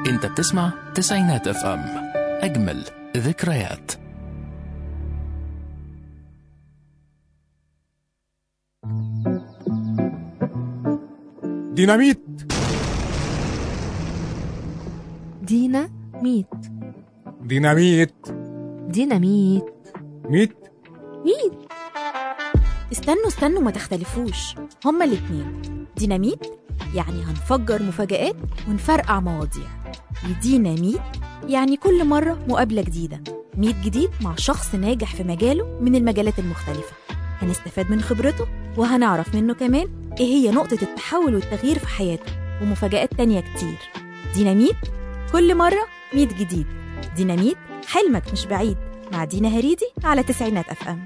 انت بتسمع تسعينات اف ام اجمل ذكريات ديناميت دينا ميت ديناميت ديناميت ميت ميت استنوا استنوا ما تختلفوش هما الاتنين ديناميت يعني هنفجر مفاجآت ونفرقع مواضيع وديناميت يعني كل مرة مقابلة جديدة ميت جديد مع شخص ناجح في مجاله من المجالات المختلفة هنستفاد من خبرته وهنعرف منه كمان ايه هي نقطة التحول والتغيير في حياته ومفاجآت تانية كتير ديناميت كل مرة ميت جديد ديناميت حلمك مش بعيد مع دينا هريدي على تسعينات اف ام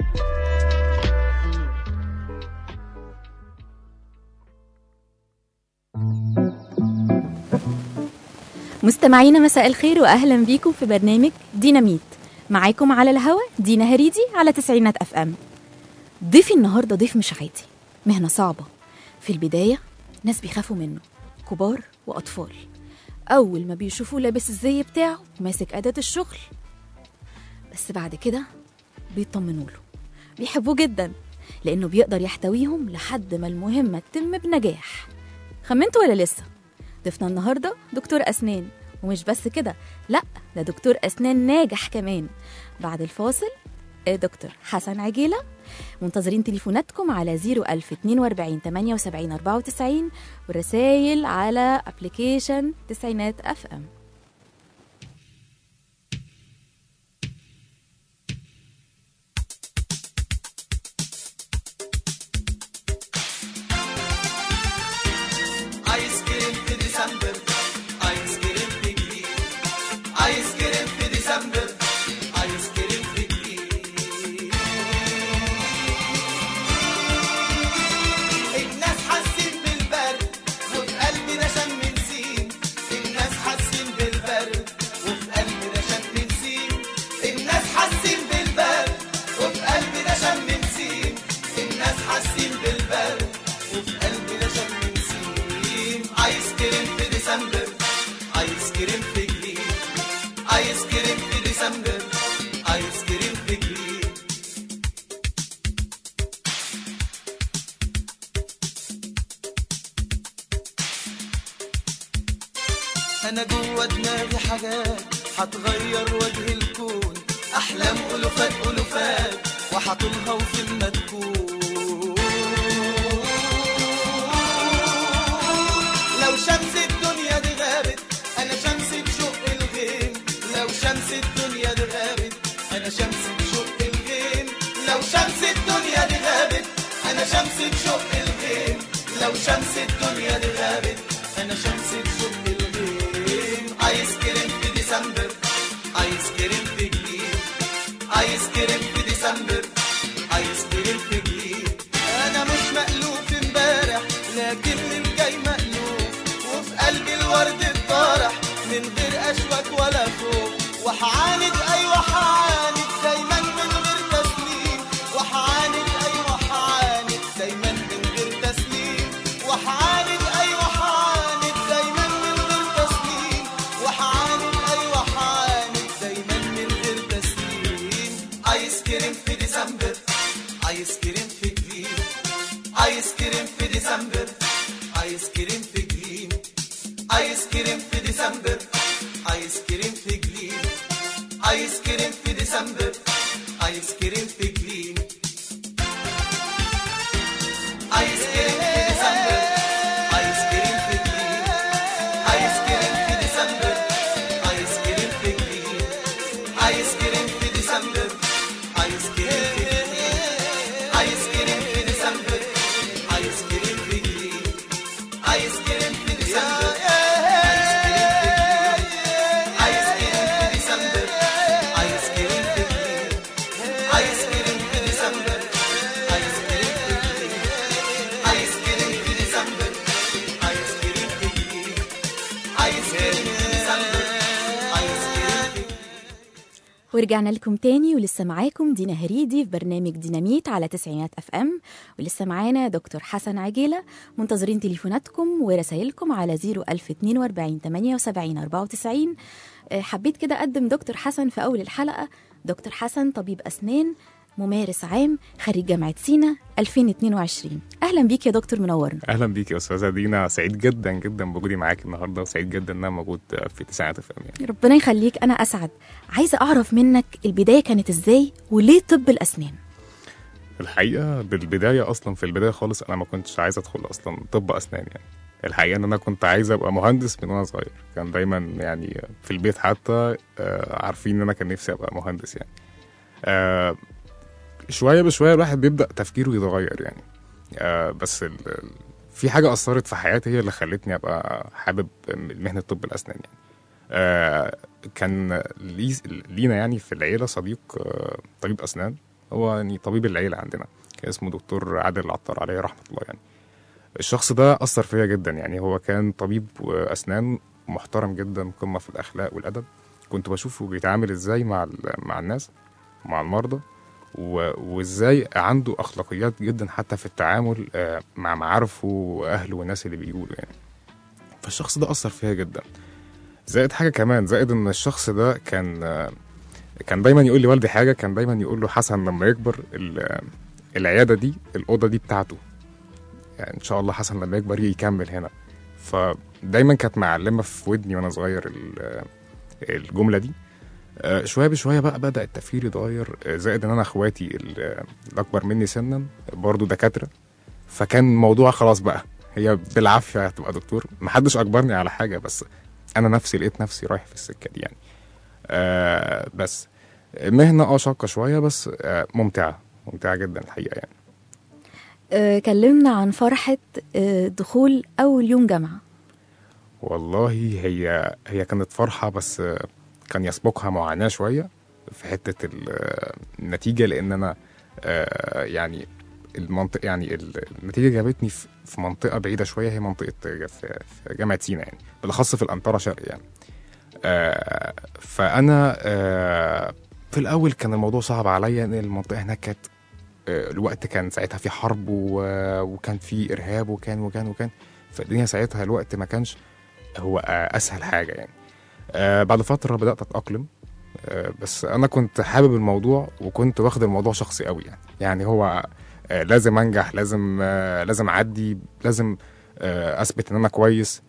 مستمعينا مساء الخير واهلا بيكم في برنامج ديناميت معاكم على الهوا دينا هريدي على تسعينات اف ام ضيفي النهارده ضيف مش عادي مهنه صعبه في البدايه ناس بيخافوا منه كبار واطفال اول ما بيشوفوه لابس الزي بتاعه وماسك اداه الشغل بس بعد كده بيطمنوا له بيحبوه جدا لانه بيقدر يحتويهم لحد ما المهمه تتم بنجاح خمنتوا ولا لسه ضيفنا النهارده دكتور اسنان ومش بس كده لا ده دكتور اسنان ناجح كمان بعد الفاصل آه، دكتور حسن عجيله منتظرين تليفوناتكم على 01042 78 94 والرسايل على ابلكيشن تسعينات اف ام ايس كريم في ديسمبر ايس كريم في جديد ايس كريم في ديسمبر ايس كريم في جديد الناس حاسين بالبرد وفي قلبنا شم نسيم الناس حاسين بالبرد وفي قلبنا شم نسيم الناس حاسين بالبرد وفي قلبنا شم نسيم الناس حاسين بالبرد وفي قلبنا شم نسيم ايس كريم في ديسمبر ايس كريم في جليد ايس كريم في ديسمبر ايس كريم في جليد انا جوه دماغي حاجات هتغير وجه الكون احلام الوفات الوفات وهطولها وفين ما تكون لو شمس الدنيا دي غابت انا شمس بشق الغيم لو شمس الدنيا دي غابت انا شمس بشق الغيم لو شمس الدنيا دي غابت انا شمس بشق الغيم لو شمس الدنيا دي غابت انا شمس بشق الغيم ايس كريم في ديسمبر ايس كريم في جليد ايس كريم في ديسمبر ايس كريم في جليد انا مش مألوف امبارح لكن من جاي مألوف وفي قلبي الورد الطارح من غير اشواك ولا خوف وحعاند ايوه حعاند دايما من غير تسليم وحعاند ايوه حعاند دايما من غير تسليم وحعاند ايوه حعاند دايما من غير تسليم وحعاند ايوه حعاند دايما من غير تسليم ايس كريم في ديسمبر ايس كريم في جليد ايس كريم في ديسمبر ايس كريم في جليد ايس كريم في ديسمبر ايس كريم في جليد ايس كريم في ديسمبر ايس كريم في جليد ايس كريم في ديسمبر ورجعنا لكم تاني ولسه معاكم دينا هريدي في برنامج ديناميت على تسعينات اف ام ولسه معانا دكتور حسن عجيلة منتظرين تليفوناتكم ورسائلكم على 01042 78 94 آه، حبيت كده اقدم دكتور حسن في اول الحلقة دكتور حسن طبيب اسنان ممارس عام خريج جامعة سينا 2022 اهلا بيك يا دكتور منورنا اهلا بيك يا استاذه دينا سعيد جدا جدا بوجودي معاك النهارده وسعيد جدا ان انا موجود في تسعينات اف ام يعني ربنا يخليك انا اسعد عايزة اعرف منك البداية كانت ازاي وليه طب الاسنان الحقيقه بالبدايه اصلا في البدايه خالص انا ما كنتش عايز ادخل اصلا طب اسنان يعني الحقيقه ان انا كنت عايز ابقى مهندس من وانا صغير كان دايما يعني في البيت حتى آه، عارفين ان انا كان نفسي ابقى مهندس يعني آه، شويه بشويه الواحد بيبدا تفكيره يتغير يعني آه، بس ال- ال- في حاجه اثرت في حياتي هي اللي خلتني ابقى حابب مهنه طب الاسنان يعني آه، كان لي لينا يعني في العيله صديق آه، طبيب اسنان هو يعني طبيب العيله عندنا كان اسمه دكتور عادل العطار عليه رحمه الله يعني الشخص ده اثر فيا جدا يعني هو كان طبيب اسنان محترم جدا قمه في الاخلاق والادب كنت بشوفه بيتعامل ازاي مع ال- مع الناس مع المرضى و- وازاي عنده اخلاقيات جدا حتى في التعامل آه، مع معارفه واهله والناس اللي بيقولوا يعني فالشخص ده اثر فيا جدا زائد حاجه كمان زائد ان الشخص ده كان آه، كان دايما يقول لي والدي حاجه كان دايما يقول له حسن لما يكبر ال- العياده دي الاوضه دي بتاعته يعني ان شاء الله حسن لما يكبر يكمل هنا فدايما كانت معلمه في ودني وانا صغير ال- الجمله دي آه، شويه بشويه بقى بدا التفكير يتغير آه، زائد ان انا اخواتي ال- الاكبر مني سنا برضو دكاتره فكان الموضوع خلاص بقى هي بالعافيه هتبقى دكتور محدش اجبرني على حاجه بس انا نفسي لقيت نفسي رايح في السكه دي يعني آه بس مهنه اه شاقه شويه بس آه ممتعه ممتعه جدا الحقيقه يعني آه، كلمنا عن فرحة آه، دخول أول يوم جامعة والله هي هي كانت فرحة بس آه، كان يسبقها معاناة شوية في حتة ال- آه، النتيجة لأن أنا آه، يعني المنطقة يعني ال- النتيجة جابتني في في منطقة بعيدة شوية هي منطقة في في جامعة سينا يعني بالأخص في الأنطرة شرق يعني آه، فأنا آه، في الأول كان الموضوع صعب عليا إن المنطقة هناك كانت آه، الوقت كان ساعتها في حرب و- وكان في إرهاب وكان وكان وكان فالدنيا ساعتها الوقت ما كانش هو آه، اسهل حاجه يعني آه بعد فتره بدات اتاقلم آه بس انا كنت حابب الموضوع وكنت واخد الموضوع شخصي قوي يعني يعني هو آه لازم انجح لازم آه لازم اعدي لازم آه اثبت ان انا كويس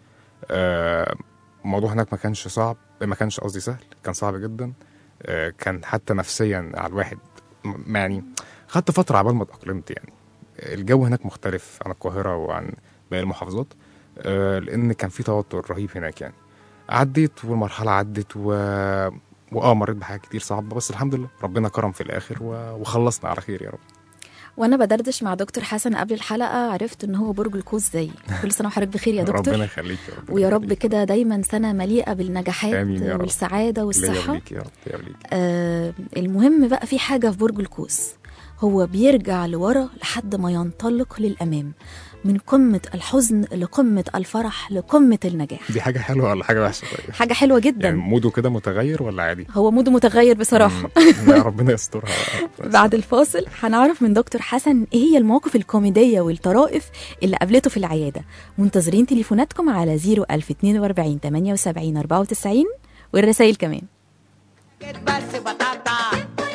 آه الموضوع هناك ما كانش صعب ما كانش قصدي سهل كان صعب جدا آه كان حتى نفسيا على الواحد م- يعني خدت فتره عبال ما اتاقلمت يعني الجو هناك مختلف عن القاهره وعن باقي المحافظات آه، لان كان في توتر رهيب هناك يعني عديت والمرحله عدت و واه مريت بحاجات كتير صعبه بس الحمد لله ربنا كرم في الاخر و... وخلصنا على خير يا رب وأنا بدردش مع دكتور حسن قبل الحلقة عرفت إن هو برج القوس زي كل سنة وحضرتك بخير يا ربنا دكتور يخليك يا رب ويا رب كده دايما سنة مليئة بالنجاحات آمين يا رب. والسعادة ليا والصحة وليك يا رب يا وليك آه المهم بقى في حاجة في برج القوس هو بيرجع لورا لحد ما ينطلق للأمام من قمة الحزن لقمة الفرح لقمة النجاح دي حاجه حلوه ولا حاجه وحشه طيب حاجة حلوة جدا يعني موده كده متغير ولا عادي هو موده متغير بصراحة مم. لا ربنا يسترها بعد الفاصل هنعرف من دكتور حسن ايه هي المواقف الكوميدية والطرائف اللي قابلته في العيادة منتظرين تليفوناتكم على 01042 78 94 والرسائل كمان بس بطاطا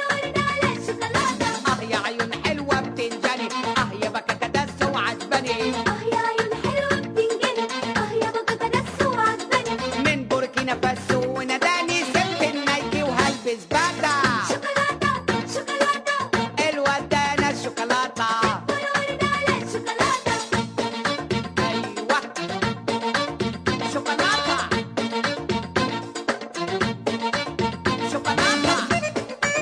اه يا عيون حلوه بتنجلي اه يا بكاكادس وعجباني من بوركينا فاسو وناداني سبت النايكي وهلبس باتا الواد ده انا الشوكولاته ايوه شوكولاته شوكولاته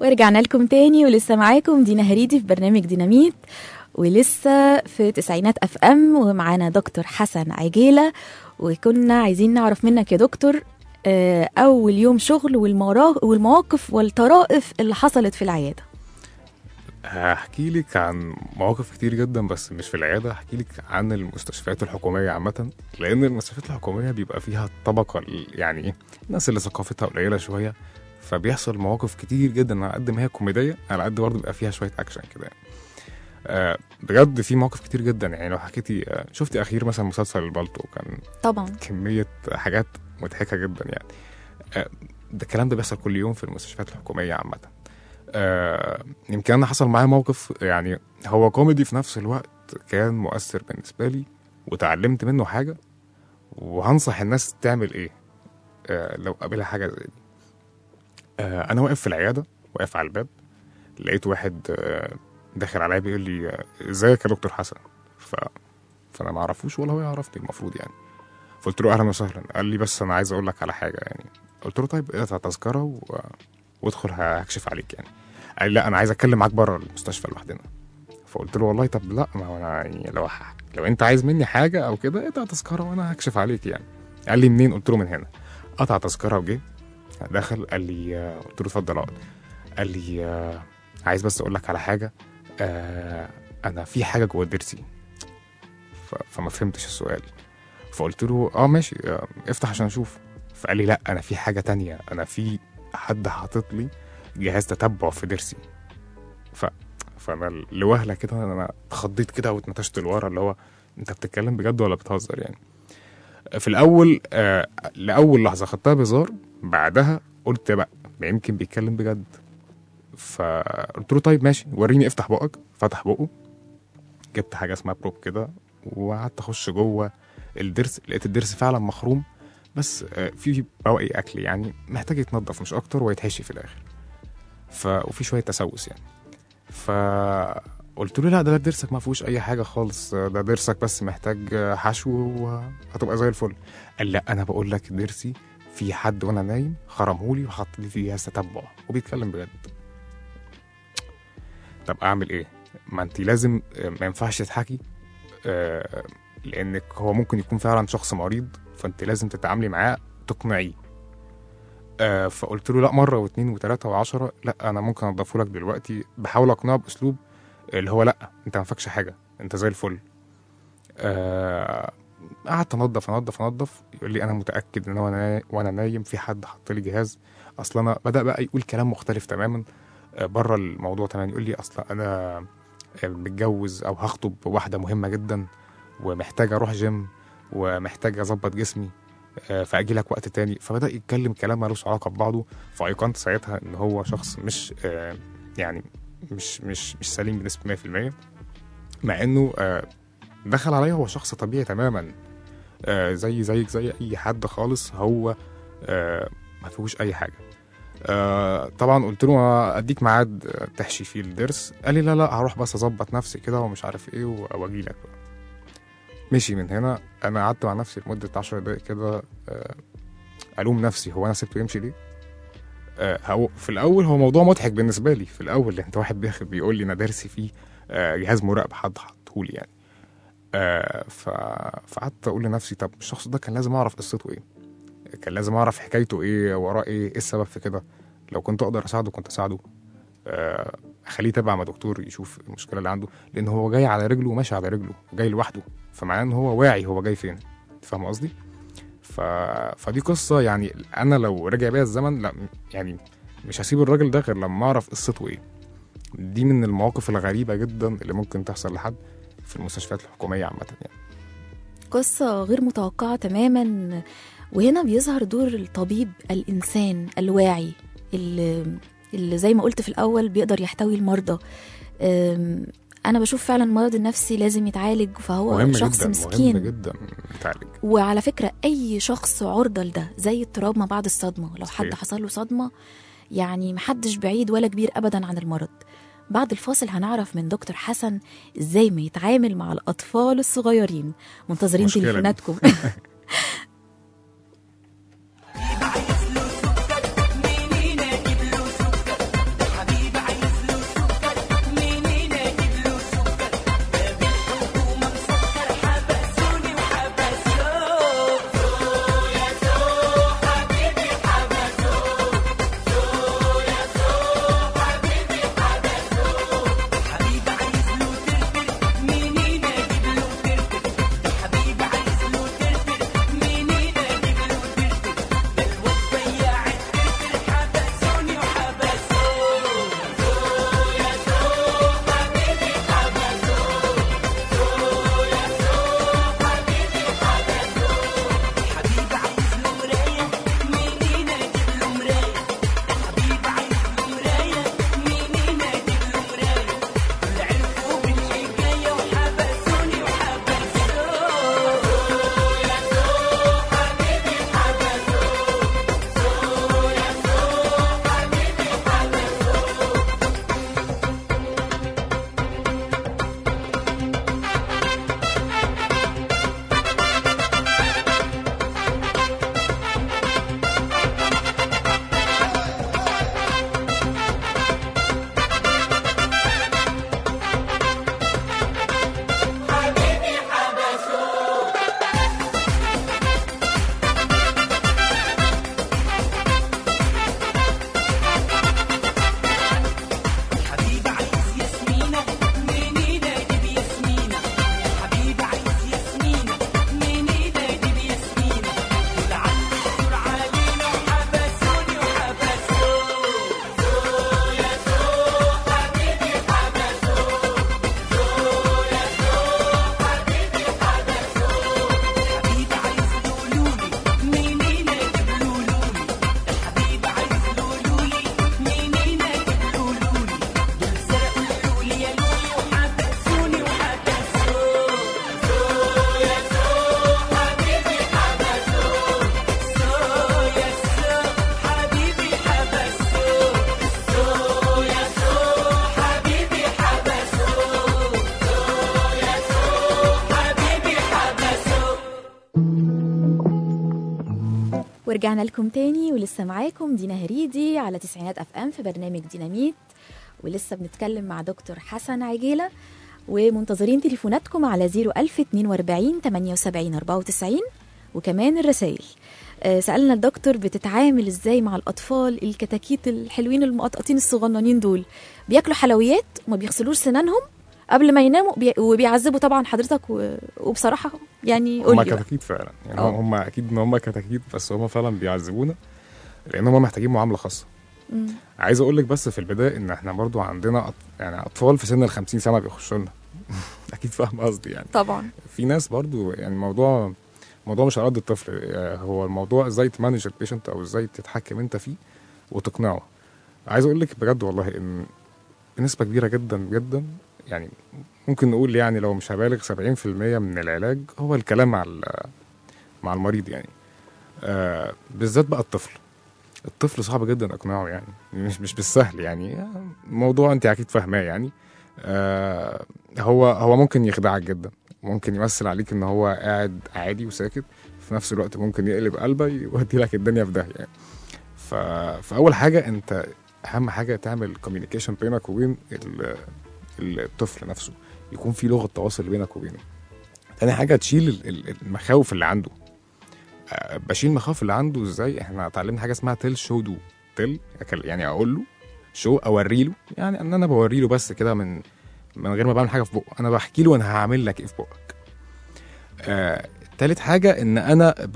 ورجعنا لكم تاني ولسه معاكم دينا هريدي في برنامج ديناميت ولسه في تسعينات اف ام ومعانا دكتور حسن عجيلة وكنا عايزين نعرف منك يا دكتور آه، اول يوم شغل والمرا- والمواقف والطرائف اللي حصلت في العيادة هحكي لك عن مواقف كتير جدا بس مش في العياده هحكي لك عن المستشفيات الحكوميه عامه لان المستشفيات الحكوميه بيبقى فيها الطبقه ال- يعني ايه الناس اللي ثقافتها قليله شويه فبيحصل مواقف كتير جدا على قد ما هي كوميديه على قد برضه بيبقى فيها شويه اكشن كده يعني. آه بجد في مواقف كتير جدا يعني لو حكيتي آه شفتي اخير مثلا مسلسل البالتو كان طبعا كميه حاجات مضحكه جدا يعني آه، ده الكلام ده بيحصل كل يوم في المستشفيات الحكوميه عامه آه، يمكن انا حصل معايا موقف يعني هو كوميدي في نفس الوقت كان مؤثر بالنسبه لي وتعلمت منه حاجه وهنصح الناس تعمل ايه آه، لو قابلها حاجه زي دي آه، انا واقف في العياده واقف على الباب لقيت واحد آه، داخل عليا بيقول لي آه، ازيك يا دكتور حسن ف... فانا ما اعرفوش ولا هو يعرفني المفروض يعني فقلت له اهلا وسهلا قال لي بس انا عايز اقول لك على حاجه يعني قلت له طيب اقطع تذكره و... وادخل هكشف عليك يعني قال لي لا انا عايز اتكلم معاك بره المستشفى لوحدنا فقلت له والله طب لا ما هو انا يعني لو ح... لو انت عايز مني حاجه او كده اقطع تذكره وانا هكشف عليك يعني قال لي منين قلت له من هنا قطع تذكره وجه دخل قال لي آه، قلت له اتفضل اقعد قال لي آه، عايز بس اقول لك على حاجه آه، انا في حاجه جوه ضرسي ف... فما فهمتش السؤال فقلت له اه ماشي آه، افتح عشان اشوف فقال لي لا انا في حاجه تانية انا في حد حاطط لي جهاز تتبع في ضرسي ف فانا لوهله كده انا اتخضيت كده واتنتشت لورا اللي هو انت بتتكلم بجد ولا بتهزر يعني في الاول آه لاول لحظه خدتها بهزار بعدها قلت بقى ما يمكن بيتكلم بجد فقلت له طيب ماشي وريني افتح بقك فتح بقه جبت حاجه اسمها بروب كده وقعدت اخش جوه الضرس لقيت الضرس فعلا مخروم بس آه، في بواقي اكل يعني محتاج يتنضف مش اكتر ويتحشي في الاخر ف وفي شويه تسوس يعني فقلت له لا ده ضرسك ما فيهوش اي حاجه خالص ده ضرسك بس محتاج حشو وهتبقى زي الفل قال لا انا بقول لك ضرسي في حد وانا نايم خرمهولي وحط لي فيه جهاز تتبع وبيتكلم بجد طب اعمل ايه ما انت لازم ما ينفعش تضحكي آه، لانك هو ممكن يكون فعلا شخص مريض فانت لازم تتعاملي معاه تقنعيه آه، فقلت له لا مره واثنين وثلاثه وعشرة لا انا ممكن انضفه لك دلوقتي بحاول اقنعه باسلوب اللي هو لا انت ما فاكش حاجه انت زي الفل آه، قعدت انضف انضف انضف يقول لي انا متاكد ان هو انا وانا نايم في حد حط لي جهاز اصلا انا بدا بقى يقول كلام مختلف تماما آه، بره الموضوع تماما يقول لي اصلا انا آه، متجوز او هخطب واحده مهمه جدا ومحتاج اروح جيم ومحتاج اظبط جسمي آه، فاجي لك وقت تاني فبدا يتكلم كلام ملوش علاقه ببعضه فايقنت ساعتها ان هو شخص مش آه، يعني مش مش مش سليم بنسبه 100% مع انه آه، دخل عليا هو شخص طبيعي تماما آه، زي زيك زي اي حد خالص هو آه، ما فيهوش اي حاجه آه، طبعا قلت له اديك ميعاد آه، تحشي فيه الضرس قال لي لا لا هروح بس اظبط نفسي كده ومش عارف ايه واجي لك مشي من هنا انا قعدت مع نفسي لمده 10 دقايق كده آه، الوم نفسي هو انا سبته يمشي ليه آه، هو في الاول هو موضوع مضحك بالنسبه لي في الاول انت واحد بياخد بيقول لي انا درسي فيه آه، جهاز مراقبه حد حطهولي يعني آه، ف... فقعدت اقول لنفسي طب الشخص ده كان لازم اعرف قصته ايه كان لازم اعرف حكايته ايه وراه ايه ايه السبب في كده لو كنت اقدر اساعده كنت اساعده آه، اخليه يتابع مع دكتور يشوف المشكله اللي عنده لان هو جاي على رجله وماشي على رجله وجاي لوحده فمعناه ان هو واعي هو جاي فين فاهم قصدي ف... فدي قصه يعني انا لو رجع بيا الزمن لا يعني مش هسيب الراجل ده غير لما اعرف قصته ايه دي من المواقف الغريبه جدا اللي ممكن تحصل لحد في المستشفيات الحكوميه عامه يعني قصة غير متوقعة تماما وهنا بيظهر دور الطبيب الإنسان الواعي اللي, اللي زي ما قلت في الأول بيقدر يحتوي المرضى أم، أنا بشوف فعلا المرض النفسي لازم يتعالج فهو مهم شخص جدا مسكين مهم جدا يتعالج وعلى فكرة أي شخص عرضة لده زي اضطراب ما بعد الصدمة لو حد صحيح. حصل له صدمة يعني محدش بعيد ولا كبير أبدا عن المرض بعد الفاصل هنعرف من دكتور حسن ازاي ما يتعامل مع الأطفال الصغيرين منتظرين مشكلة دي. تليفوناتكم منين اجيب له سكر ده حبيبي ورجعنا لكم تاني ولسه معاكم دينا هريدي على تسعينات اف ام في برنامج ديناميت ولسه بنتكلم مع دكتور حسن عجيلة ومنتظرين تليفوناتكم على 01042 78 94 وكمان الرسائل آه، سألنا الدكتور بتتعامل ازاي مع الأطفال الكتاكيت الحلوين المقطقطين الصغننين دول بياكلوا حلويات وما بيغسلوش سنانهم قبل ما يناموا بي... وبيعذبوا طبعا حضرتك و... وبصراحة يعني قول هم لي بقى. كتاكيت فعلا يعني آه. هم اكيد ان هم كتاكيت بس هم فعلا بيعذبونا لان هم محتاجين معامله خاصه مم. عايز اقول لك بس في البدايه ان احنا برضو عندنا أط... يعني اطفال في سن ال 50 سنه بيخشوا لنا اكيد فاهم قصدي يعني طبعا في ناس برضو يعني الموضوع الموضوع مش على قد الطفل آه، هو الموضوع ازاي تمانج البيشنت او ازاي تتحكم انت فيه وتقنعه عايز اقول لك بجد والله ان بنسبه كبيره جدا جدا يعني ممكن نقول يعني لو مش هبالغ 70% من العلاج هو الكلام مع ال- مع المريض يعني آه بالذات بقى الطفل الطفل صعب جدا اقناعه يعني مش مش بالسهل يعني موضوع انت اكيد فاهماه يعني آه هو هو ممكن يخدعك جدا ممكن يمثل عليك ان هو قاعد عادي وساكت في نفس الوقت ممكن يقلب قلبه يودي لك الدنيا في داهيه يعني ف... فاول حاجه انت اهم حاجه تعمل كوميونيكيشن بينك وبين ال- الطفل نفسه يكون في لغه تواصل بينك وبينه تاني حاجه تشيل ال- ال- المخاوف اللي عنده آه، بشيل المخاوف اللي عنده ازاي احنا اتعلمنا حاجه اسمها تيل شو دو تيل يعني اقول له شو اوري له يعني ان انا بوري له بس كده من من غير ما بعمل حاجه في بقه انا بحكي له انا هعمل لك ايه في بقك آه، تالت حاجه ان انا ب...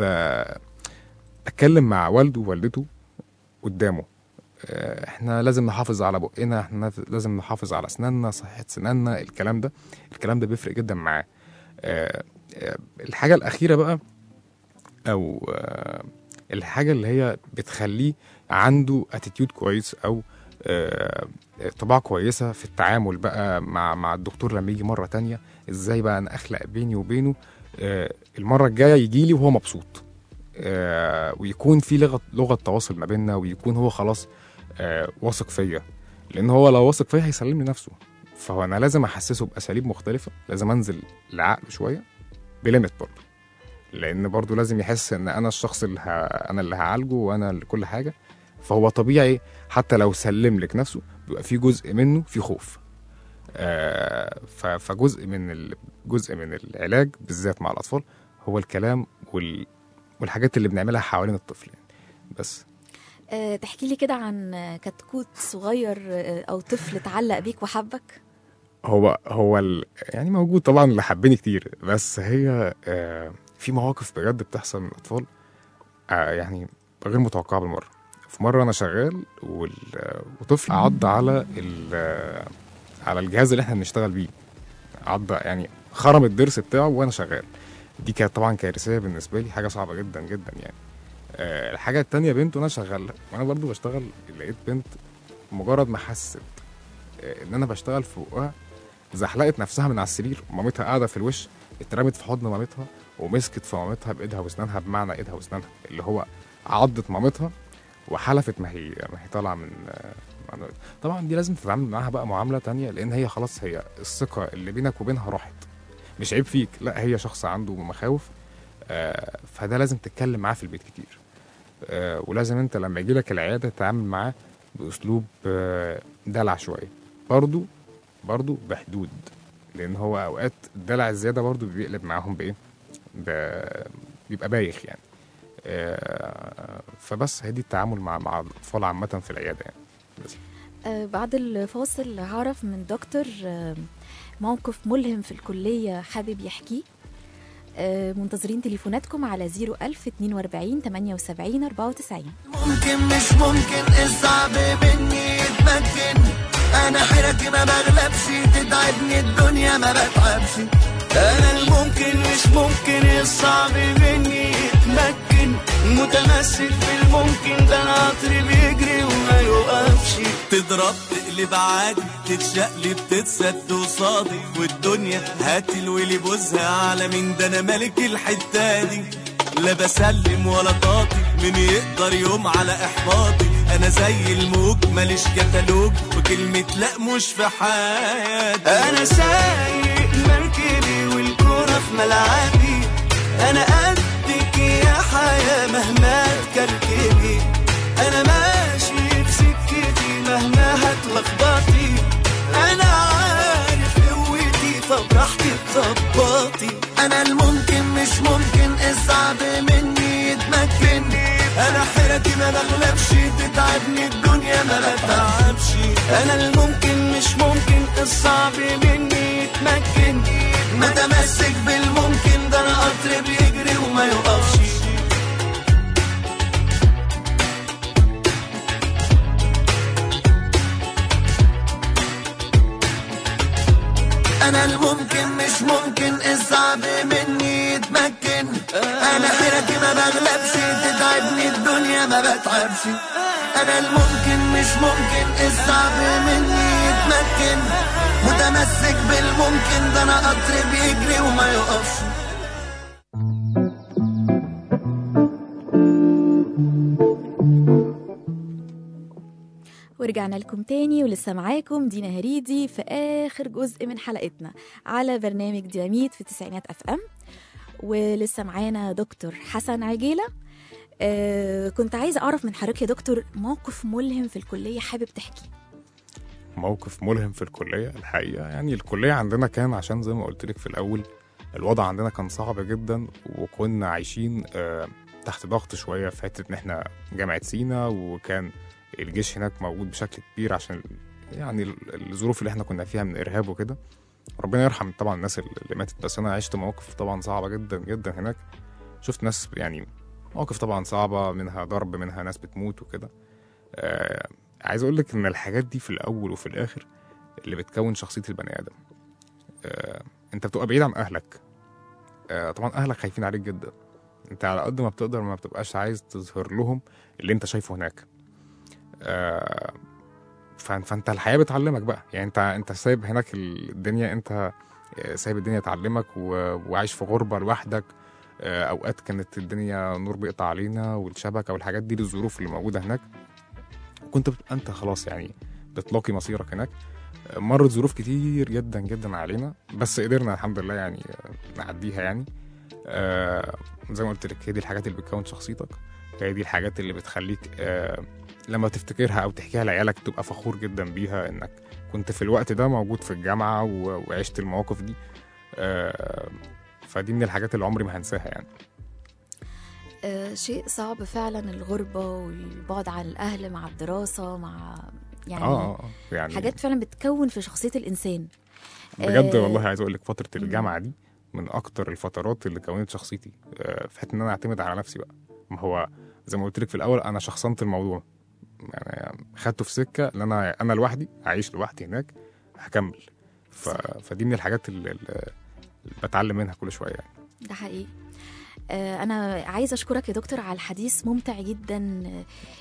اتكلم مع والده ووالدته قدامه آه، احنا لازم نحافظ على بقنا احنا لازم نحافظ على اسناننا صحه سناننا الكلام ده الكلام ده بيفرق جدا معاه آه، آه، الحاجه الاخيره بقى او آه، الحاجه اللي هي بتخليه عنده اتيتيود كويس او آه، طباع كويسه في التعامل بقى مع مع الدكتور لما يجي مره تانية ازاي بقى انا اخلق بيني وبينه آه، المره الجايه يجي لي وهو مبسوط آه، ويكون في لغه لغه تواصل ما بيننا ويكون هو خلاص آه، واثق فيا لان هو لو واثق فيا هيسلم لي نفسه فهو انا لازم احسسه باساليب مختلفه لازم انزل لعقله شويه بليمت برضه لان برضه لازم يحس ان انا الشخص اللي ه... انا اللي هعالجه وانا اللي كل حاجه فهو طبيعي حتى لو سلم لك نفسه بيبقى في جزء منه في خوف آه ف... فجزء من ال... جزء من العلاج بالذات مع الاطفال هو الكلام وال... والحاجات اللي بنعملها حوالين الطفل يعني بس أه تحكي لي كده عن آه، كتكوت صغير آه، او طفل اتعلق بيك وحبك هو هو ال... يعني موجود طبعا اللي حبني كتير بس هي آه في مواقف بجد بتحصل من الاطفال آه يعني غير متوقعه بالمره في مره انا شغال وال... وطفل عض على ال... آه، على الجهاز اللي احنا بنشتغل بيه عض يعني خرم الضرس بتاعه وانا شغال دي كانت طبعا كارثيه بالنسبه لي حاجه صعبه جدا جدا يعني آه الحاجه التانية بنت وانا شغال وانا برضو بشتغل لقيت بنت مجرد ما حست آه، ان انا بشتغل في بقها زحلقت نفسها من على السرير مامتها قاعده في الوش اترمت في حضن مامتها ومسكت في مامتها بايدها واسنانها بمعنى ايدها واسنانها اللي هو عضت مامتها وحلفت ما هي ما هي طالعه من من- طبعا دي لازم تتعامل معاها بقى معامله تانية لان هي خلاص هي الثقه اللي بينك وبينها راحت مش عيب فيك لا هي شخص عنده مخاوف آه، فده لازم تتكلم معاه في البيت كتير آه، ولازم انت لما يجي لك العياده تتعامل معاه باسلوب آه، دلع شويه برضو برضو بحدود لان هو اوقات الدلع الزياده برضو بيقلب معاهم بايه ب- بيبقى بايخ يعني آه، فبس هي دي التعامل مع مع الاطفال عامه في العياده يعني بس. أه بعد الفاصل هعرف من دكتور آه، موقف ملهم في الكلية حابب يحكيه أه منتظرين تليفوناتكم على 01000 42 78 94 ممكن مش ممكن الصعب مني يتمكن انا حيرتي ما بغلبش تتعبني الدنيا ما بتعبش انا الممكن مش ممكن الصعب مني يتمكن متمسك في الممكن ده العطر بيجري وما يوقفش تضرب تقلب عادي تتشقلب تتسد وصادي والدنيا هات الولي بوزها على مين ده انا ملك الحته دي لا بسلم ولا طاطي مين يقدر يوم على احباطي انا زي الموج ماليش كتالوج وكلمة لا مش في حياتي انا سايق مركبي والكورة في ملعبي انا قدك يا الحياة مهما تكركبي أنا ماشي في سكتي مهما هتلخبطي أنا عارف قوتي فبراحتي تظبطي أنا الممكن مش ممكن الصعب مني يتمكن أنا حيرتي ما بغلبش تتعبني الدنيا ما بتعبش أنا الممكن مش ممكن الصعب مني يتمكن متمسك بالممكن ده أنا قطر بيجري وما يقفش انا الممكن مش ممكن الصعب مني يتمكن انا حيرتي ما بغلبش تتعبني الدنيا ما بتعبش انا الممكن مش ممكن الصعب مني يتمكن متمسك بالممكن ده انا قطر بيجري وما يقفش ورجعنا لكم تاني ولسه معاكم دينا هريدي في آخر جزء من حلقتنا على برنامج ديناميت في تسعينات أف أم ولسه معانا دكتور حسن عجيلة آه كنت عايزة أعرف من حضرتك يا دكتور موقف ملهم في الكلية حابب تحكي موقف ملهم في الكلية الحقيقة يعني الكلية عندنا كان عشان زي ما قلت لك في الأول الوضع عندنا كان صعب جدا وكنا عايشين آه، تحت ضغط شوية في حتة إن إحنا جامعة سينا وكان الجيش هناك موجود بشكل كبير عشان يعني ال- الظروف اللي إحنا كنا فيها من إرهاب وكده ربنا يرحم طبعا الناس اللي ماتت بس أنا عشت مواقف طبعا صعبة جدا جدا هناك شفت ناس يعني مواقف طبعا صعبة منها ضرب منها ناس بتموت وكده آه عايز اقول لك ان الحاجات دي في الاول وفي الاخر اللي بتكون شخصيه البني ادم آه انت بتبقى بعيد عن اهلك آه طبعا اهلك خايفين عليك جدا انت على قد ما بتقدر ما بتبقاش عايز تظهر لهم اللي انت شايفه هناك آه ف- فانت الحياه بتعلمك بقى يعني انت انت سايب هناك الدنيا انت آه، سايب الدنيا تعلمك و- وعايش في غربه لوحدك آه، اوقات كانت الدنيا نور بيقطع علينا والشبكه والحاجات دي للظروف اللي موجوده هناك وكنت بتبقى انت خلاص يعني بتلاقي مصيرك هناك آه، مرت ظروف كتير جدا جدا علينا بس قدرنا الحمد لله يعني آه، نعديها يعني آه، زي ما قلت لك هي دي الحاجات اللي بتكون شخصيتك هي دي الحاجات اللي بتخليك آه، لما تفتكرها او تحكيها لعيالك تبقى فخور جدا بيها انك كنت في الوقت ده موجود في الجامعه و- وعشت المواقف دي آه، فدي من الحاجات اللي عمري ما هنساها يعني آه شيء صعب فعلا الغربة والبعد عن الأهل مع الدراسة مع يعني اه اه آه، يعني حاجات فعلا بتكون في شخصية الإنسان بجد آه، والله عايز اقول لك فتره الجامعه دي من اكتر الفترات اللي كونت شخصيتي آه، في حته ان انا اعتمد على نفسي بقى ما هو زي ما قلت لك في الاول انا شخصنت الموضوع يعني خدته في سكه ان انا انا لوحدي عايش لوحدي هناك هكمل ف... فدي من الحاجات اللي, اللي بتعلم منها كل شويه يعني. ده حقيقي آه، أنا عايزة أشكرك يا دكتور على الحديث ممتع جدا آه،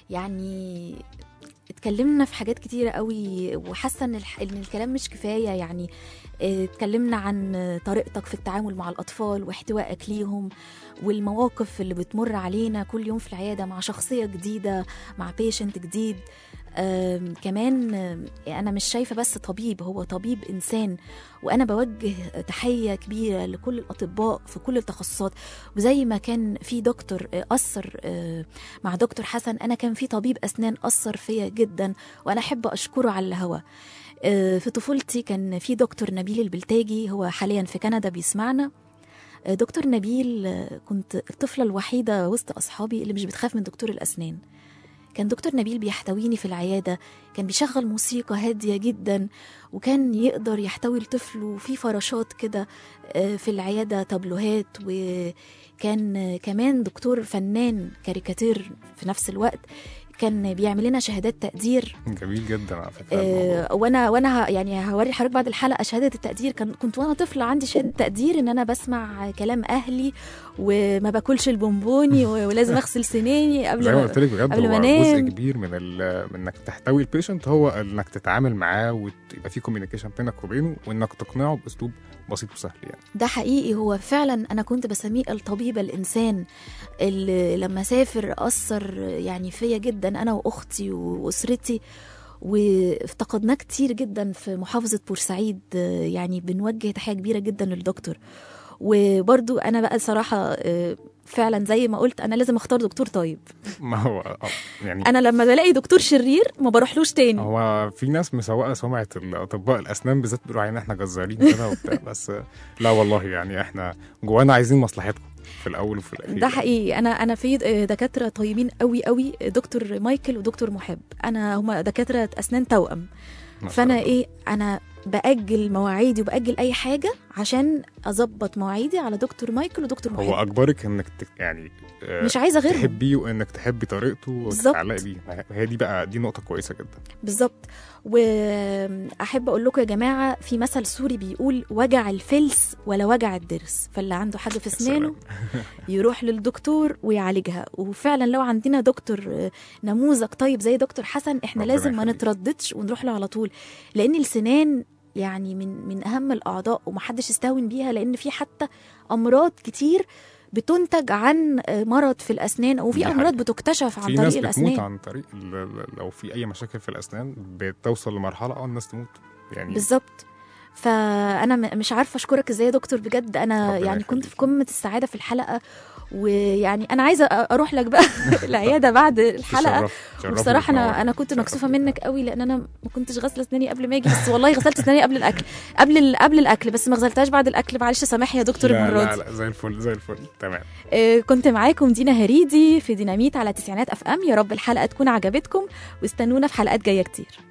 يعني اتكلمنا في حاجات كتيرة قوي وحاسة إن, الح... إن الكلام مش كفاية يعني آه، اتكلمنا عن آه، طريقتك في التعامل مع الأطفال واحتوائك ليهم والمواقف اللي بتمر علينا كل يوم في العيادة مع شخصية جديدة مع بيشنت جديد آم، كمان آم، أنا مش شايفة بس طبيب هو طبيب إنسان وأنا بوجه تحية كبيرة لكل الأطباء في كل التخصصات وزي ما كان في دكتور آه، أثر آه، مع دكتور حسن أنا كان في طبيب أسنان أثر فيا جدا وأنا أحب أشكره على الهوا آه، في طفولتي كان في دكتور نبيل البلتاجي هو حاليا في كندا بيسمعنا آه، دكتور نبيل آه، كنت الطفلة الوحيدة وسط أصحابي اللي مش بتخاف من دكتور الأسنان كان دكتور نبيل بيحتويني في العيادة كان بيشغل موسيقى هادية جدا وكان يقدر يحتوي الطفل وفي فراشات كده آه، في العيادة تابلوهات وكان آه، كمان دكتور فنان كاريكاتير في نفس الوقت كان بيعمل لنا شهادات تقدير جميل جدا على فكره الموضوع. آه، وانا وانا ه- يعني هوري حضرتك بعد الحلقه شهاده التقدير كان كنت وانا طفله عندي شهاده تقدير ان انا بسمع كلام اهلي وما باكلش البونبوني و- ولازم اغسل سناني قبل زي ما ما قلت لك بجد قبل ما هو جزء انام كبير من ال... من انك تحتوي البيشنت هو انك تتعامل معاه ويبقى في كوميونيكيشن بينك وبينه وانك تقنعه باسلوب بسيط وسهل يعني ده حقيقي هو فعلا انا كنت بسميه الطبيب الانسان اللي لما سافر اثر يعني فيا جدا انا واختي واسرتي وافتقدناه كتير جدا في محافظه بورسعيد يعني بنوجه تحيه كبيره جدا للدكتور وبرضو انا بقى صراحه آه، فعلا زي ما قلت انا لازم اختار دكتور طيب ما هو آه، يعني انا لما بلاقي دكتور شرير ما بروحلوش تاني هو في ناس مسوقه سمعه الاطباء الاسنان بالذات بيقولوا علينا احنا جزارين كده وبتاع بس لا والله يعني احنا جوانا عايزين مصلحتكم في الاول وفي الاخير ده حقيقي انا انا في دكاتره طيبين قوي قوي دكتور مايكل ودكتور محب انا هما دكاتره اسنان توأم ما شاء فانا الله. ايه انا باجل مواعيدي وباجل اي حاجه عشان اظبط مواعيدي على دكتور مايكل ودكتور محب هو اجبرك انك تك يعني آه، مش عايزه غيرهم تحبيه وانك تحبي طريقته بالظبط. وتتعلقي بيه ما هي دي بقى دي نقطه كويسه جدا بالظبط واحب اقول لكم يا جماعه في مثل سوري بيقول وجع الفلس ولا وجع الضرس فاللي عنده حاجه في اسنانه يروح للدكتور ويعالجها وفعلا لو عندنا دكتور آه، نموذج طيب زي دكتور حسن احنا ربنا لازم ما يخليك. نترددش ونروح له على طول لان السنان يعني من من اهم الاعضاء ومحدش يستهون بيها لان في حتى امراض كتير بتنتج عن آه، مرض في الاسنان او في دي امراض حقيقة. بتكتشف عن في طريق ناس بتموت الاسنان عن طريق ال- ال- لو في اي مشاكل في الاسنان بتوصل لمرحله اه الناس تموت يعني بالظبط فانا م- مش عارفه اشكرك ازاي يا دكتور بجد انا ربنا يعني كنت في يخليك. قمه السعاده في الحلقه ويعني انا عايزه أ- اروح لك بقى العياده بعد الحلقه تشرف- تشرفني وبصراحه انا وتنورني. انا كنت مكسوفه تشرفني. منك قوي لان انا ما كنتش غاسله اسناني قبل ما اجي بس والله غسلت اسناني قبل الاكل قبل ال- قبل الاكل بس ما غسلتهاش بعد الاكل معلش سامحني يا دكتور لا المره لا دي لا زي الفل زي الفل تمام آه، كنت معاكم دينا هريدي في ديناميت على تسعينات اف ام يا رب الحلقه تكون عجبتكم واستنونا في حلقات جايه كتير